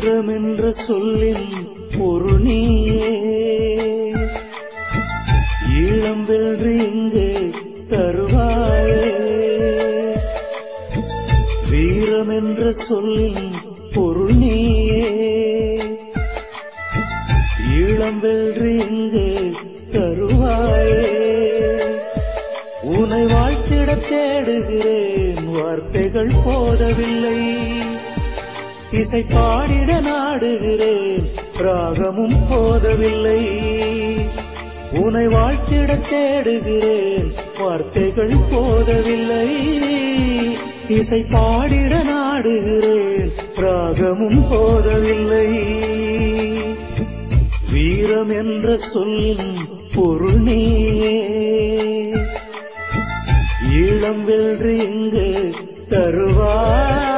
வீரம் என்ற சொல்லின் பொருள் நீயே ஈழம் வென்று இங்கு தருவாயே வீரம் என்ற சொல்லின் பொருள் நீயே ஈழம் வென்று இங்கு தருவாயே உனை வாழ்த்திட தேடுகிறேன் வார்த்தைகள் போதவில்லை இசை பாடிட நாடுகிறேன் ராகமும் போதவில்லை உனை வாழ்த்திட தேடுகிறேன் வார்த்தைகள் போதவில்லை இசை பாடிட நாடுகிறேன் ராகமும் போதவில்லை வீரம் என்ற சொல்லின் பொருள் நீயே ஈழம் வென்று இங்கு தருவாயே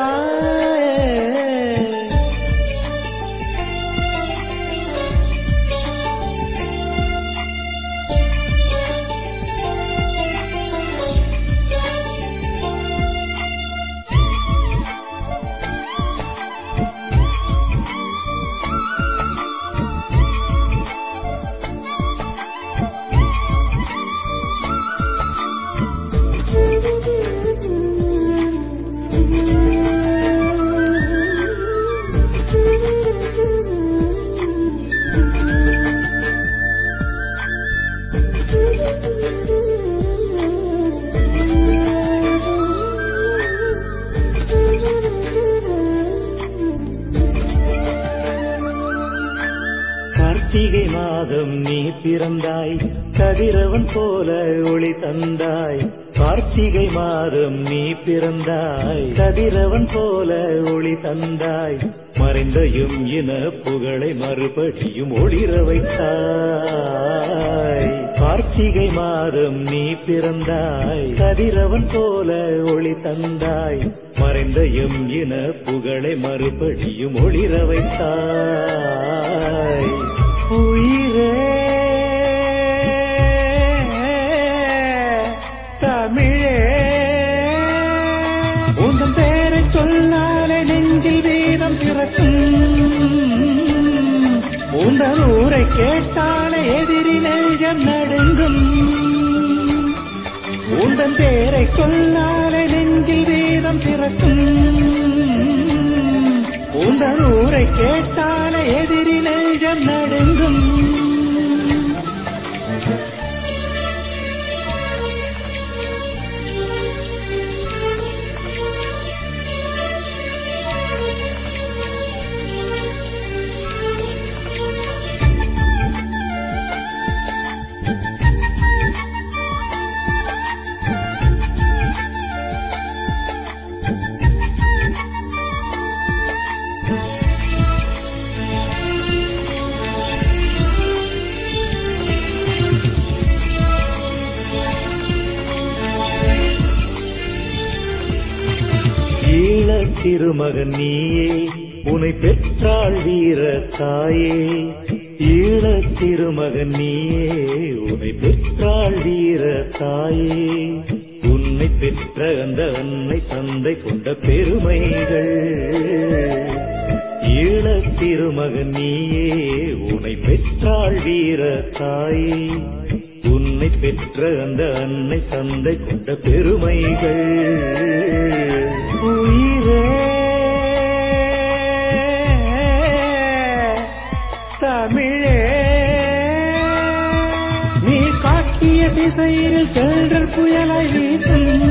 கார்த்திகை மாதம் நீ பிறந்தாய் கதிரவன் போல ஒளி தந்தாய் கார்த்திகை மாதம் நீ பிறந்தாய் கதிரவன் போல ஒளி தந்தாய் மறைந்தையும் இன புகழை மறுபடியும் ஒளிர வைத்தாய் கார்த்திகை மாதம் நீ பிறந்தாய் கதிரவன் போல ஒளி தந்தாய் மறைந்தையும் இன புகழை மறுபடியும் ஒளிர வைத்தாய் உயிரே தமிழே உந்தன் பேரை சொன்னாலே நெஞ்சில் வீதம் பிறக்கும் உந்தன் ஊரை கேட்டாலே எதிரி நெஞ்சம் நடுங்கும் உந்தன் பேரை சொன்னாலே நெஞ்சில் வீதம் பிறக்கும் உந்தன் ஊரை கேட்டாலே எதிரி நெஞ்சம் நடுங்கும் ஈழத் திருமகன் நீயே உனை பெற்றாள் வீர தாயே ஈழத் திருமகன் நீயே உனை பெற்றாள் வீர தாயே உன்னை பெற்ற அந்த அன்னை தந்தை கொண்ட பெருமைகள் ஈழத் திருமகன் நீயே உனை பெற்றாள் வீர தாயே உன்னை பெற்ற அந்த அன்னை தந்தை கொண்ட பெருமைகள் உயிரே தமிழே நீ காட்டிய திசையில் தென்றல் புயலாய் வீசும்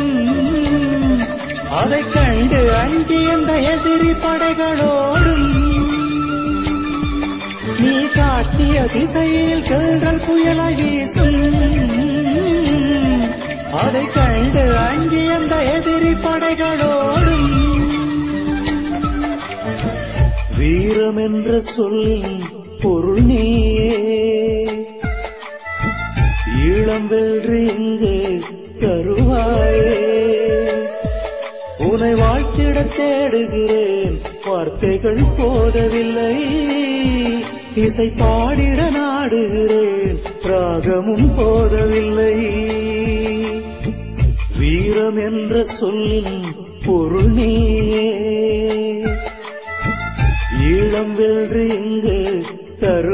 அதைக் கண்டு அஞ்சி அந்த எதிரி படைகளோடும் நீ காட்டிய திசையில் சென்றல் புயலாய் வீசும் அதைக் கண்டு அஞ்சி அந்த எதிரி படைகளோடும் வீரம் என்ற சொல்லின் பொருள் நீயே ஈழம் வென்று இங்கு தருவாயே உனை வாழ்த்திட தேடுகிறேன் வார்த்தைகள் போதவில்லை இசை பாடிட நாடுகிறேன் ராகமும் போதவில்லை வீரம் என்ற சொல்லின் பொருள் நீயே ஈழம் வென்று இங்கு தரும்